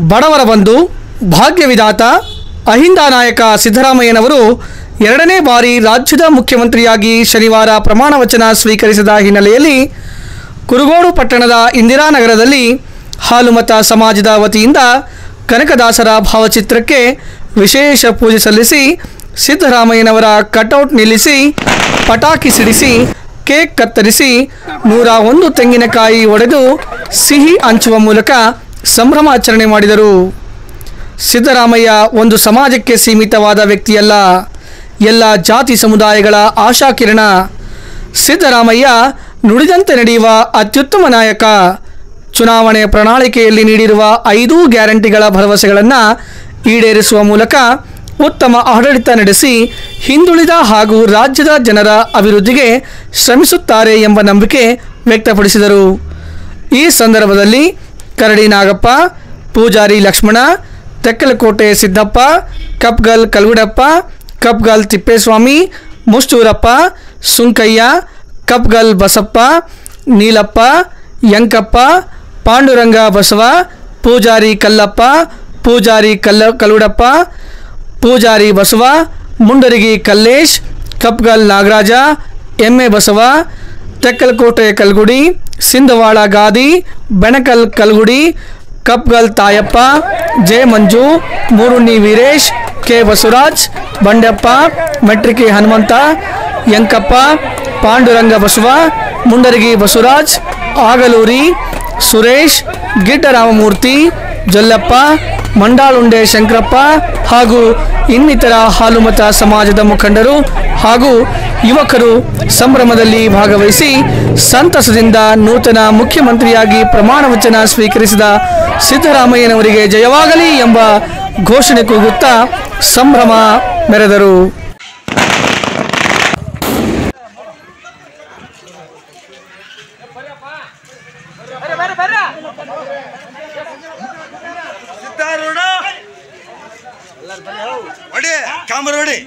ಬಡವರ ಬಂಧು ಭಾಗ್ಯವಿದಾತ ಅಹಿಂದ ನಾಯಕ ಸಿದ್ದರಾಮಯ್ಯನವರು ಎರಡನೇ ಬಾರಿ ರಾಜ್ಯದ ಮುಖ್ಯಮಂತ್ರಿಯಾಗಿ ಶನಿವಾರ ಪ್ರಮಾಣ ವಚನ ಸ್ವೀಕರಿಸಿದ ಹಿನ್ನೆಲೆಯಲ್ಲಿ ಕುರುಗೋಡು ಪಟ್ಟಣದ ಇಂದಿರಾನಗರದಲ್ಲಿ ಹಾಲುಮತ ಸಮಾಜದ ವತಿಯಿಂದ ಕನಕದಾಸರ ಭಾವಚಿತ್ರಕ್ಕೆ ವಿಶೇಷ ಪೂಜೆ ಸಲ್ಲಿಸಿ ಸಿದ್ದರಾಮಯ್ಯನವರ ಕಟೌಟ್ ನಿಲ್ಲಿಸಿ ಪಟಾಕಿ ಸಿಡಿಸಿ ಕೇಕ್ ಕತ್ತರಿಸಿ ನೂರ ಒಂದು ತೆಂಗಿನಕಾಯಿ ಒಡೆದು ಸಿಹಿ ಹಂಚುವ ಮೂಲಕ ಸಂಭ್ರಮಾಚರಣೆ ಮಾಡಿದರು ಸಿದ್ದರಾಮಯ್ಯ ಒಂದು ಸಮಾಜಕ್ಕೆ ಸೀಮಿತವಾದ ವ್ಯಕ್ತಿಯಲ್ಲ ಎಲ್ಲ ಜಾತಿ ಸಮುದಾಯಗಳ ಆಶಾಕಿರಣ ಸಿದ್ದರಾಮಯ್ಯ ನುಡಿದಂತೆ ನಡೆಯುವ ಅತ್ಯುತ್ತಮ ನಾಯಕ ಚುನಾವಣೆ ಪ್ರಣಾಳಿಕೆಯಲ್ಲಿ ನೀಡಿರುವ ಐದೂ ಗ್ಯಾರಂಟಿಗಳ ಭರವಸೆಗಳನ್ನು ಈಡೇರಿಸುವ ಮೂಲಕ ಉತ್ತಮ ಆಡಳಿತ ನಡೆಸಿ ಹಿಂದುಳಿದ ಹಾಗೂ ರಾಜ್ಯದ ಜನರ ಅಭಿವೃದ್ಧಿಗೆ ಶ್ರಮಿಸುತ್ತಾರೆ ಎಂಬ ನಂಬಿಕೆ ವ್ಯಕ್ತಪಡಿಸಿದರು ಈ ಸಂದರ್ಭದಲ್ಲಿ ಕರಡಿ ನಾಗಪ್ಪ ಪೂಜಾರಿ ಲಕ್ಷ್ಮಣ ತೆಕ್ಕಲಕೋಟೆ ಸಿದ್ದಪ್ಪ ಕಪ್ಗಲ್ ಕಲ್ಗುಡಪ್ಪ ಕಪ್ಗಲ್ ತಿಪ್ಪೇಸ್ವಾಮಿ ಮುಷ್ಟೂರಪ್ಪ ಸುಂಕಯ್ಯ ಕಪ್ಗಲ್ ಬಸಪ್ಪ ನೀಲಪ್ಪ ಯಂಕಪ್ಪ ಪಾಂಡುರಂಗ ಬಸವ ಪೂಜಾರಿ ಕಲ್ಲಪ್ಪ ಪೂಜಾರಿ ಕಲ್ಲ ಕಲ್ಗುಡಪ್ಪ ಪೂಜಾರಿ ಬಸವ ಮುಂಡರಗಿ ಕಲ್ಲೇಶ್ ಕಪ್ಗಲ್ ನಾಗರಾಜ ಎಮ್ಮೆ ಬಸವ ತೆಕ್ಕಲಕೋಟೆ ಕಲ್ಗುಡಿ ಸಿಂಧವಾಳ ಗಾದಿ ಬೆಣಕಲ್ ಕಲ್ಗುಡಿ ಕಪ್ಗಲ್ ತಾಯಪ್ಪ ಜೆ ಮಂಜು ಮೂರುಣ್ಣಿ ವೀರೇಶ್ ಕೆ ಬಸವರಾಜ್ ಬಂಡೆಪ್ಪ ಮೆಟ್ರಿಕಿ ಹನುಮಂತ ಯಂಕಪ್ಪ ಪಾಂಡುರಂಗ ಬಸವ ಮುಂಡರಗಿ ಬಸವರಾಜ್ ಆಗಲೂರಿ ಸುರೇಶ್ ಗಿಡ್ಡರಾಮಮೂರ್ತಿ ಜೊಲ್ಲಪ್ಪ ಮಂಡಾಳುಂಡೆ ಶಂಕರಪ್ಪ ಹಾಗೂ ಇನ್ನಿತರ ಹಾಲುಮತ ಸಮಾಜದ ಮುಖಂಡರು ಹಾಗೂ ಯುವಕರು ಸಂಭ್ರಮದಲ್ಲಿ ಭಾಗವಹಿಸಿ ಸಂತಸದಿಂದ ನೂತನ ಮುಖ್ಯಮಂತ್ರಿಯಾಗಿ ಪ್ರಮಾಣ ವಚನ ಸ್ವೀಕರಿಸಿದ ಸಿದ್ದರಾಮಯ್ಯನವರಿಗೆ ಜಯವಾಗಲಿ ಎಂಬ ಘೋಷಣೆ ಕೂಗುತ್ತಾ ಸಂಭ್ರಮ ಮೆರೆದರು ಸಿದ್ಧಾರೂಢ ಹೊಡಿ ಕ್ಯಾಮ್ರಾ ಹೊಡಿ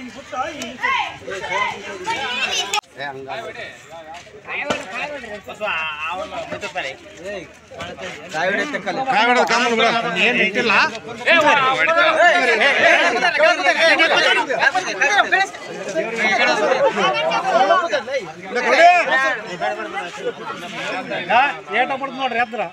ಏಟ ಬಿಡ್ತು ನೋಡ್ರಿ ಎದ್ರ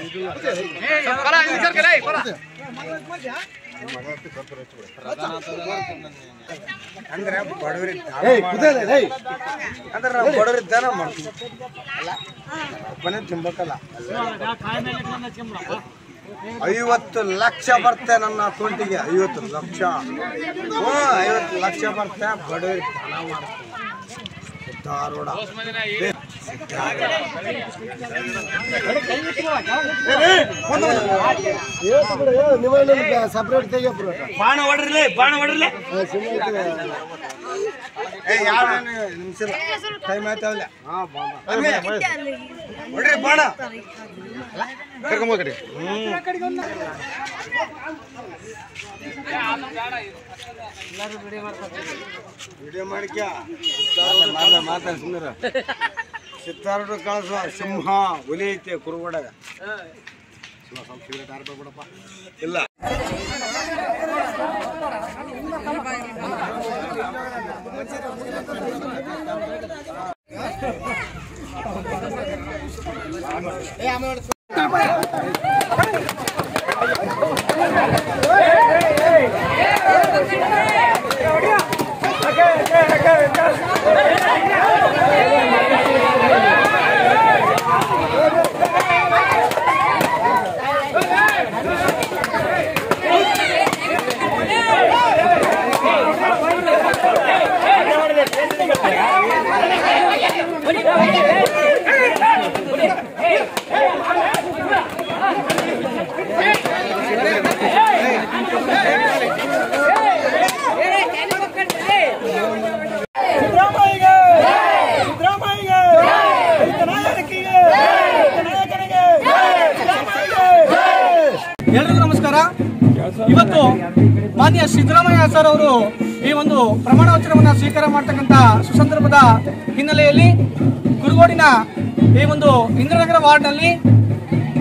ಅಂದ್ರೆ ಬಡವರಿಗೆ ಅಂದ್ರೆ ನಾವು ಬಡವರಿಗೆ ದಾನ ಮಾಡ್ತೀವಿ ಅಲ್ಲ ಒಬ್ಬನೇ ತಿನ್ಬೇಕಲ್ಲ ಐವತ್ತು ಲಕ್ಷ ಬರ್ತೆ ನನ್ನ ಅಕೌಂಟಿಗೆ ಐವತ್ತು ಲಕ್ಷ ಹ್ಞೂ ಐವತ್ತು ಲಕ್ಷ ಬರ್ತೆ ಬಡವರಿಗೆ ದಾನ ಮಾಡ್ತೀನಿ ಧಾರವಾಡ ಸಪ್ರೇಟ್ ತೆಗಿಯಪ್ಪ ಬಾಣ ಹೊಡ್ರಲಿ ಬಾಣ ಹೊಡ್ರಲಿ ಏ ಯಾವ ನಿಮಿಷ ಟೈಮ್ ಆಯ್ತಾವಲ್ಲ ಹೊಡ್ರಿ ಬಾಣ ಕರ್ಕೊಂಬೋದ್ರಿ ವಿಡಿಯೋ ಮಾಡಿಕ ಮಾತಾಡ ಸುಂದರ ಸಿತ್ತಾರು ಕಳಿಸುವ ಸಿಂಹ ಹುಲಿ ಐತೆ ಕುರುಗೋಡಾಗ ಇಲ್ಲ ಎಲ್ರಿಗೂ ನಮಸ್ಕಾರ ಇವತ್ತು ಮಾನ್ಯ ಸಿದ್ದರಾಮಯ್ಯ ಸರ್ ಅವರು ಈ ಒಂದು ಪ್ರಮಾಣ ವಚನವನ್ನು ಸ್ವೀಕಾರ ಮಾಡ್ತಕ್ಕಂಥ ಸುಸಂದರ್ಭದ ಹಿನ್ನೆಲೆಯಲ್ಲಿ ಕುರುಗೋಡಿನ ಈ ಒಂದು ಇಂದ್ರನಗರ ವಾರ್ಡ್ನಲ್ಲಿ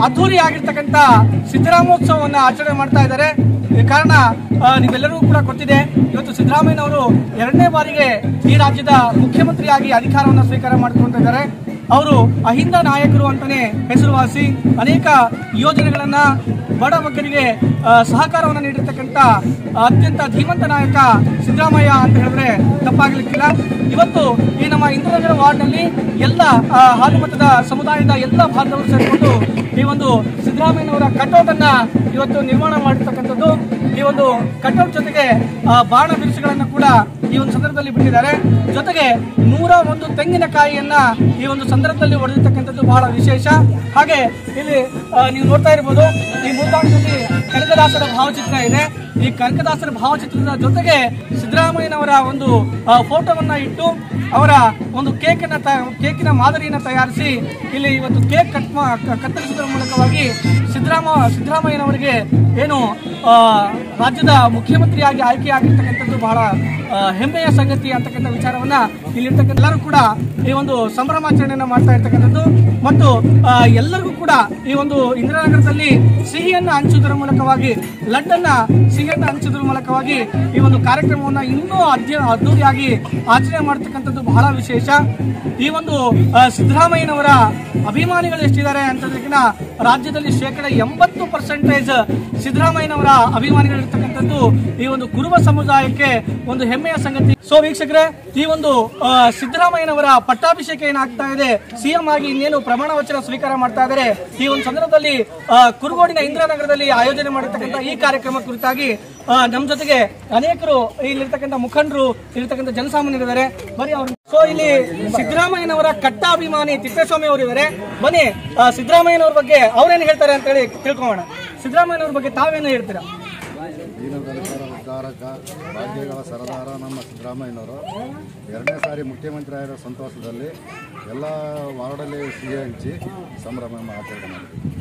ಅದ್ದೂರಿ ಆಗಿರ್ತಕ್ಕಂಥ ಸಿದ್ದರಾಮೋತ್ಸವವನ್ನು ಆಚರಣೆ ಮಾಡ್ತಾ ಇದ್ದಾರೆ ಈ ಕಾರಣ ಆ, ನಿಮ್ಮೆಲ್ಲರಿಗೂ ಕೂಡ ಗೊತ್ತಿದೆ ಇವತ್ತು ಸಿದ್ದರಾಮಯ್ಯನವರು ಎರಡನೇ ಬಾರಿಗೆ ಈ ರಾಜ್ಯದ ಮುಖ್ಯಮಂತ್ರಿಯಾಗಿ ಅಧಿಕಾರವನ್ನು ಸ್ವೀಕಾರ ಮಾಡಿಕೊಳ್ತಾ ಇದ್ದಾರೆ ಅವರು ಅಹಿಂದ ನಾಯಕರು ಅಂತಾನೆ ಹೆಸರುವಾಸಿ ಅನೇಕ ಯೋಜನೆಗಳನ್ನ ಬಡ ಬಗ್ಗರಿಗೆ ಆ, ಸಹಕಾರವನ್ನು ನೀಡಿರ್ತಕ್ಕಂಥ ಅತ್ಯಂತ ಧೀಮಂತ ನಾಯಕ ಸಿದ್ದರಾಮಯ್ಯ ಅಂತ ಹೇಳಿದ್ರೆ ತಪ್ಪಾಗಲಿಕ್ಕಿಲ್ಲ ಇವತ್ತು ಈ ನಮ್ಮ ಇಂದ್ರನಗರ ವಾರ್ಡ್ನಲ್ಲಿ ಎಲ್ಲ ಆ, ಹಾಲು ಮತದ ಸಮುದಾಯದ ಎಲ್ಲ ಬಾಂಧವರು ಸೇರಿಕೊಂಡು ಈ ಒಂದು ಸಿದ್ದರಾಮಯ್ಯನವರ ಕಟೌಟ್ ಅನ್ನ ಇವತ್ತು ನಿರ್ಮಾಣ ಮಾಡಿರ್ತಕ್ಕಂಥದ್ದು ಈ ಒಂದು ಕಟೌಟ್ ಜೊತೆಗೆ ಆ, ಬಾಣ ಬಿರುಸುಗಳನ್ನ ಕೂಡ ಈ ಒಂದು ಸಂದರ್ಭದಲ್ಲಿ ಬಿಟ್ಟಿದ್ದಾರೆ ಜೊತೆಗೆ ನೂರ ಒಂದು ತೆಂಗಿನಕಾಯಿಯನ್ನ ಈ ಒಂದು ಸಂದರ್ಭದಲ್ಲಿ ಹೊಡೆದಿರ್ತಕ್ಕಂಥದ್ದು ಬಹಳ ವಿಶೇಷ ಹಾಗೆ ಇಲ್ಲಿ ಆ, ನೀವು ನೋಡ್ತಾ ಇರ್ಬೋದು ಈ ಮುಂಭಾಗದಲ್ಲಿ ಕನಕದಾಸರ ಭಾವಚಿತ್ರ ಇದೆ ಈ ಕನಕದಾಸರ ಭಾವಚಿತ್ರದ ಜೊತೆಗೆ ಸಿದ್ದರಾಮಯ್ಯನವರ ಒಂದು ಆ, ಫೋಟೋವನ್ನ ಇಟ್ಟು ಅವರ ಒಂದು ಕೇಕನ್ನ ತ- ಕೇಕಿನ ಮಾದರಿಯನ್ನು ತಯಾರಿಸಿ ಇಲ್ಲಿ ಇವತ್ತು ಕೇಕ್ ಕಟ್ ಮಾ- ಕ- ಕತ್ತರಿಸುವುದರ ಮೂಲಕವಾಗಿ ಸಿದ್ದರಾಮ ಸಿದ್ದರಾಮಯ್ಯನವರಿಗೆ ಏನು ಆ, ರಾಜ್ಯದ ಮುಖ್ಯಮಂತ್ರಿಯಾಗಿ ಆಯ್ಕೆಯಾಗಿರ್ತಕ್ಕಂಥದ್ದು ಬಹಳ ಆ, ಹೆಮ್ಮೆಯ ಸಂಗತಿ ಅಂತಕ್ಕಂಥ ವಿಚಾರವನ್ನ ಇಲ್ಲಿರ್ತಕ್ಕಂಥ ಎಲ್ಲರೂ ಕೂಡ ಈ ಒಂದು ಸಂಭ್ರಮಾಚರಣೆಯನ್ನ ಮಾಡ್ತಾ ಇರ್ತಕ್ಕಂಥದ್ದು ಮತ್ತು ಆ, ಎಲ್ಲರಿಗೂ ಕೂಡ ಈ ಒಂದು ಇಂದಿರಾನಗರದಲ್ಲಿ ಸಿಹಿಯನ್ನ ಹಂಚುವುದರ ಮೂಲಕವಾಗಿ ಲಡ್ಡನ್ನ ಸಿಹಿಯನ್ನ ಹಂಚುವುದರ ಮೂಲಕವಾಗಿ ಈ ಒಂದು ಕಾರ್ಯಕ್ರಮವನ್ನ ಇನ್ನೂ ಅಧ್ಯ ಅದ್ದೂರಿಯಾಗಿ ಆಚರಣೆ ಮಾಡ್ತಕ್ಕಂಥದ್ದು ಬಹಳ ವಿಶೇಷ ಈ ಒಂದು ಆ, ಸಿದ್ದರಾಮಯ್ಯನವರ ಅಭಿಮಾನಿಗಳು ಎಷ್ಟಿದ್ದಾರೆ ಅಂತದಕ್ಕಿಂತ ರಾಜ್ಯದಲ್ಲಿ ಶೇಕಡ ಎಂಬತ್ತು ಪರ್ಸೆಂಟೇಜ್ ಸಿದ್ದರಾಮಯ್ಯನವರ ಅಭಿಮಾನಿಗಳು ಇರ್ತಕ್ಕಂಥದ್ದು ಈ ಒಂದು ಕುರುಬ ಸಮುದಾಯಕ್ಕೆ ಒಂದು ಹೆಮ್ಮೆಯ ಸಂಗತಿ ಸೊ ವೀಕ್ಷಕರೇ ಈ ಒಂದು ಆ, ಸಿದ್ದರಾಮಯ್ಯನವರ ಪಟ್ಟಾಭಿಷೇಕ ಏನಾಗ್ತಾ ಇದೆ ಸಿಎಂ ಆಗಿ ಇನ್ನೇನು ಪ್ರಮಾಣ ವಚನ ಸ್ವೀಕಾರ ಮಾಡ್ತಾ ಇದ್ದಾರೆ ಈ ಒಂದು ಸಂದರ್ಭದಲ್ಲಿ ಆ, ಕುರುಗೋಡಿನ ಇಂದಿರಾನಗರದಲ್ಲಿ ಆಯೋಜನೆ ಮಾಡಿರ್ತಕ್ಕಂಥ ಈ ಕಾರ್ಯಕ್ರಮ ಕುರಿತಾಗಿ ಆ, ನಮ್ಮ ಜೊತೆಗೆ ಅನೇಕರು ಇಲ್ಲಿರ್ತಕ್ಕಂಥ ಮುಖಂಡರು ಇಲ್ಲಿರ್ತಕ್ಕಂಥ ಜನಸಾಮಾನ್ಯರಿದ್ದಾರೆ ಬರೀ ಅವರು ಸೊ ಇಲ್ಲಿ ಸಿದ್ದರಾಮಯ್ಯನವರ ಕಟ್ಟ ಅಭಿಮಾನಿ ತಿಪ್ಪೇಸ್ವಾಮಿ ಅವರು ಇದ್ದಾರೆ ಬನ್ನಿ ಆ, ಸಿದ್ದರಾಮಯ್ಯನವ್ರ ಬಗ್ಗೆ ಅವ್ರೇನು ಹೇಳ್ತಾರೆ ಅಂತ ಹೇಳಿ ತಿಳ್ಕೊಳ್ಳೋಣ ಸಿದ್ದರಾಮಯ್ಯನವ್ರ ಬಗ್ಗೆ ತಾವೇನು ಹೇಳ್ತೀರಾ ದೀನದಲಿತರ ಉದ್ಧಾರಕ ಭಾಗ್ಯಗಳ ಸರದಾರ ನಮ್ಮ ಸಿದ್ದರಾಮಯ್ಯನವರು ಎರಡನೇ ಸಾರಿ ಮುಖ್ಯಮಂತ್ರಿ ಆಗಿರೋ ಸಂತೋಷದಲ್ಲಿ ಎಲ್ಲ ವಾರ್ಡಲ್ಲಿ ಸಿಹಿ ಹಂಚಿ ಸಂಭ್ರಮ ಆಚರಣೆ ಮಾಡಿದ್ವಿ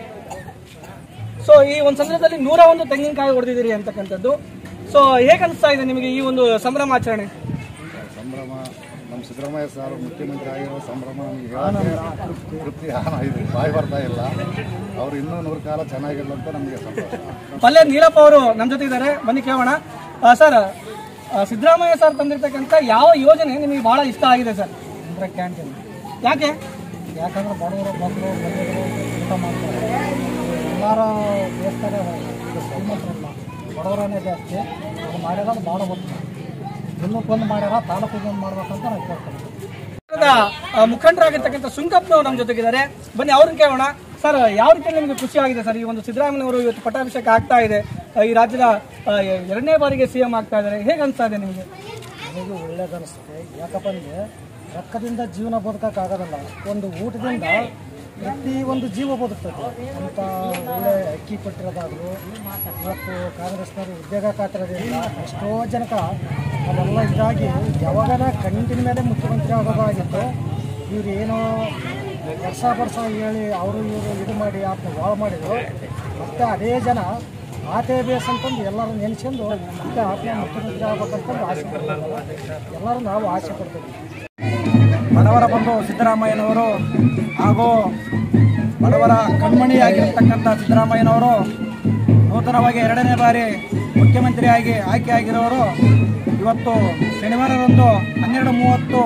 ಸೊ ಈ ಒಂದು ಸಂದರ್ಭದಲ್ಲಿ ನೂರ ಒಂದು ತೆಂಗಿನಕಾಯಿ ಹೊಡೆದಿದ್ದೀರಿ ಅಂತಕ್ಕಂಥದ್ದು ಸೊ ಹೇಗೆ ಅನಿಸ್ತಾ ಇದೆ ನಿಮಗೆ ಈ ಒಂದು ಸಂಭ್ರಮಾಚರಣೆ ಸಂಭ್ರಮ ನಮ್ಮ ಸಿದ್ದರಾಮಯ್ಯ ಸರ್ ಮುಖ್ಯಮಂತ್ರಿ ಆಗಿರೋ ಸಂಭ್ರಮ ನಮಗೆ ಹೇಳಕ್ಕೆ ತೃಪ್ತಿ ಹಾನ ಇದೆ ಬಾಯಿ ಬರ್ತಾ ಇಲ್ಲ ಅವ್ರು ಇನ್ನೂ ನೂರು ಕಾಲ ಚೆನ್ನಾಗಿಲ್ಲ ಅಂತ ನಮಗೆ ಸಂತೋಷ ಪಲ್ಯ ನೀಲಪ್ಪ ಅವರು ನಮ್ಮ ಜೊತೆ ಇದ್ದಾರೆ ಬನ್ನಿ ಕೇಳೋಣ ಆ, ಸರ್ ಆ, ಸಿದ್ದರಾಮಯ್ಯ ಸರ್ ತಂದಿರ್ತಕ್ಕಂಥ ಯಾವ ಯೋಜನೆ ನಿಮಗೆ ಬಹಳ ಇಷ್ಟ ಆಗಿದೆ ಸರ್ ಅಂದ್ರೆ ಕ್ಯಾಂಟೀನ್ ಯಾಕೆ ಯಾಕಂದ್ರೆ ಬಡವರು ಮಕ್ಕಳು ಊಟ ಮಾಡ್ತಾರೆ ಎಲ್ಲರೂ ದೇಶದಾಗ ಶ್ರೀಮಂತರಲ್ಲ ಬಡವರನ್ನೇ ಜಾಸ್ತಿ ಅದು ಮಾಡಿರೋದು ಭಾಳ ಗೊತ್ತು ಜಿಲ್ಲಕ್ಕೊಂದು ಮಾಡ್ಯಾರ ತಾಲೂಕಿಗೆ ಒಂದು ಮಾಡ್ಬೇಕಂತ ನಾನು ಕೇಳ್ತೀನಿ ಮುಖಂಡರಾಗಿರ್ತಕ್ಕಂಥ ಸುಂಕಪ್ಪನವರು ನಮ್ಮ ಜೊತೆಗಿದ್ದಾರೆ ಬನ್ನಿ ಅವ್ರನ್ನ ಕೇಳೋಣ ಸರ್ ಯಾವ ರೀತಿ ನಿಮಗೆ ಖುಷಿ ಆಗಿದೆ ಸರ್ ಈ ಒಂದು ಸಿದ್ದರಾಮಯ್ಯನವರು ಇವತ್ತು ಪಟ್ಟಾಭಿಷೇಕ ಆಗ್ತಾ ಇದೆ ಆ, ಈ ರಾಜ್ಯದ ಆ, ಎರಡನೇ ಬಾರಿಗೆ ಸಿಎಂ ಆಗ್ತಾ ಇದ್ದಾರೆ ಹೇಗೆ ಅನಿಸ್ತಾ ಇದೆ ನಿಮಗೆ ನನಗೆ ಒಳ್ಳೇದನಿಸ್ತದೆ ಯಾಕಪ್ಪ ಅಂದರೆ ರೊಕ್ಕದಿಂದ ಜೀವನ ಬದುಕೋಕ್ಕಾಗೋದಲ್ಲ ಒಂದು ಊಟದಿಂದ ಪ್ರತಿ ಒಂದು ಜೀವ ಬದುಕ್ತದೆ ಅಂತ ಒಳ್ಳೆ ಅಕ್ಕಿ ಕೊಟ್ಟಿರೋದಾದ್ರು ಇವತ್ತು ಕಾಂಗ್ರೆಸ್ನವರು ಉದ್ಯೋಗ ಖಾತ್ರದಿಂದ ಎಷ್ಟೋ ಜನಕ ಅವೆಲ್ಲ ಇದಾಗಿ ಯಾವಾಗನ ಕಣ್ಣಿನ ಮೇಲೆ ಮುಖ್ಯಮಂತ್ರಿ ಆಗೋದಾಗಿತ್ತು ಇವ್ರು ಏನೋ ವರ್ಷ ವರ್ಷ ಹೇಳಿ ಅವರು ಇವರು ಇದು ಮಾಡಿ ಆತನ ವಾಳ ಮಾಡಿದ್ರು ಮತ್ತೆ ಅದೇ ಜನ ಆತೇ ಬೇಸ್ ಅಂತಂದು ಎಲ್ಲರೂ ನೆನೆಸ್ಕೊಂಡು ಮತ್ತೆ ಆತನ ಮುಖ್ಯಮಂತ್ರಿ ಆಗ್ಬೇಕಂತಂದು ಆಸೆ ಪಡ್ತಾರೆ ಎಲ್ಲರೂ ನಾವು ಆಸೆ ಪಡ್ತೀವಿ ಬಡವರ ಬಂಧು ಸಿದ್ದರಾಮಯ್ಯನವರು ಹಾಗೂ ಬಡವರ ಕಣ್ಮಣಿಯಾಗಿರ್ತಕ್ಕಂಥ ಸಿದ್ದರಾಮಯ್ಯನವರು ನೂತನವಾಗಿ ಎರಡನೇ ಬಾರಿ ಮುಖ್ಯಮಂತ್ರಿಯಾಗಿ ಆಯ್ಕೆಯಾಗಿರೋರು ಇವತ್ತು ಶನಿವಾರದಂದು ಹನ್ನೆರಡು ಮೂವತ್ತು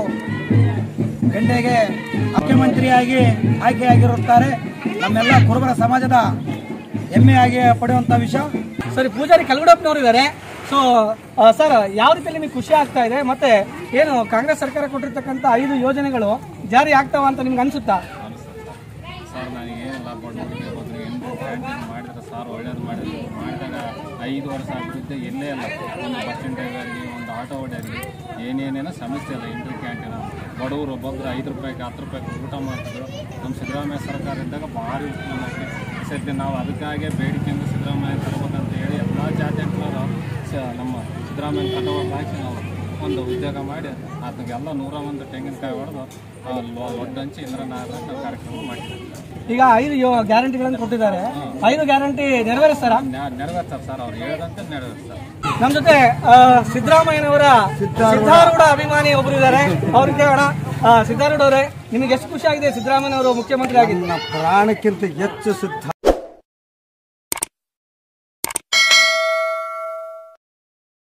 ಗಂಟೆಗೆ ಮುಖ್ಯಮಂತ್ರಿಯಾಗಿ ಆಯ್ಕೆಯಾಗಿರುತ್ತಾರೆ ನಮ್ಮೆಲ್ಲ ಕುರುಬರ ಸಮಾಜದ ಹೆಮ್ಮೆಯಾಗಿ ಪಡೆಯುವಂಥ ವಿಷಯ ಸರಿ ಪೂಜಾರಿ ಕಲ್ಗುಡಪ್ಪನವರು ಇದ್ದಾರೆ ಸೊ ಸರ್ ಯಾವ ರೀತಿ ನಿಮಗೆ ಖುಷಿ ಆಗ್ತಾ ಇದೆ ಮತ್ತೆ ಏನು ಕಾಂಗ್ರೆಸ್ ಸರ್ಕಾರ ಕೊಟ್ಟಿರ್ತಕ್ಕಂಥ ಐದು ಯೋಜನೆಗಳು ಜಾರಿ ಆಗ್ತಾವ ಅಂತ ನಿಮ್ಗೆ ಅನ್ಸುತ್ತಾ ಸರ್ ನನಗೇನಿಲ್ಲ ಬಡವರಿಗೆ ಹೋದ್ರೆ ಎಂಟು ಕ್ಯಾಂಟೀನ್ ಮಾಡಿದ್ರೆ ಸರ್ ಒಳ್ಳೇದು ಮಾಡಿದ್ರು ಮಾಡಿದಾಗ ಐದು ವರ್ಷ ಅಭಿವೃದ್ಧಿ ಎಲ್ಲೇ ಇಲ್ಲ ಒಂದು ಬಸ್ ಸ್ಟ್ಯಾಂಡ್ ಡ್ರೈವರ್ಗೆ ಒಂದು ಆಟೋ ಓಡಾಗಲಿ ಏನೇನೇನೋ ಸಮಸ್ಯೆ ಇಲ್ಲ ಇಂಟರ್ ಕ್ಯಾಂಟೀನ್ ಬಡವರು ಬಂದ್ರೆ ಐದು ರೂಪಾಯಿಗೆ ಹತ್ತು ರೂಪಾಯಿಗೆ ಊಟ ಮಾಡ್ತಿದ್ರು ನಮ್ಮ ಸಿದ್ದರಾಮಯ್ಯ ಸರ್ಕಾರ ಇದ್ದಾಗ ಭಾರಿ ಉಪಯೋಗ ಆಗಿ ಸದ್ಯ ನಾವು ಅದಕ್ಕಾಗಿ ಬೇಡಿಕೆಯಿಂದ ಸಿದ್ದರಾಮಯ್ಯ ತರಬೇಕಂತ ಹೇಳಿ ಎಲ್ಲ ಜಾತಿ ಸ ನಮ್ಮ ಸಿದ್ದರಾಮಯ್ಯ ಕಟೋಟ್ ಹಾಕಿ ನಾವು ಒಂದು ಉದ್ಯೋಗ ಮಾಡಿ ಅದಕ್ಕೆಲ್ಲ ನೂರ ಒಂದು ತೆಂಗಿನಕಾಯಿ ಹೊಡೆದು ಲೊಡ್ಡು ಹಂಚಿ ಇಂದ್ರನಾಥ ನಾವು ಕಾರ್ಯಕ್ರಮ ಮಾಡಿದ್ದೀವಿ ಈಗ ಐದು ಯೋ- ಗ್ಯಾರಂಟಿಗಳನ್ನು ಕೊಟ್ಟಿದ್ದಾರೆ ಐದು ಗ್ಯಾರಂಟಿ ನೆರವೇರಿಸ್ತಾರ ನೆರವೇರ್ತಾರೆ ಸರ್ ಅವ್ರು ಹೇಳ್ದಂತೆ ನೆರವೇರ್ತಾರೆ ನಮ್ ಜೊತೆ ಆ, ಸಿದ್ದರಾಮಯ್ಯನವರ ಸಿದ್ದಾರೂಢ ಅಭಿಮಾನಿ ಒಬ್ರು ಇದ್ದಾರೆ ಅವ್ರಿಗೆ ಕೇಳೋಣ ಆ, ಸಿದ್ದಾರೂಢ ಅವರೇ ನಿಮಗೆ ಎಷ್ಟು ಖುಷಿ ಆಗಿದೆ ಸಿದ್ದರಾಮಯ್ಯನವರು ಮುಖ್ಯಮಂತ್ರಿ ಆಗಿದೆ ನನ್ನ ಪ್ರಾಣಕ್ಕಿಂತ ಹೆಚ್ಚು ಸಿದ್ಧ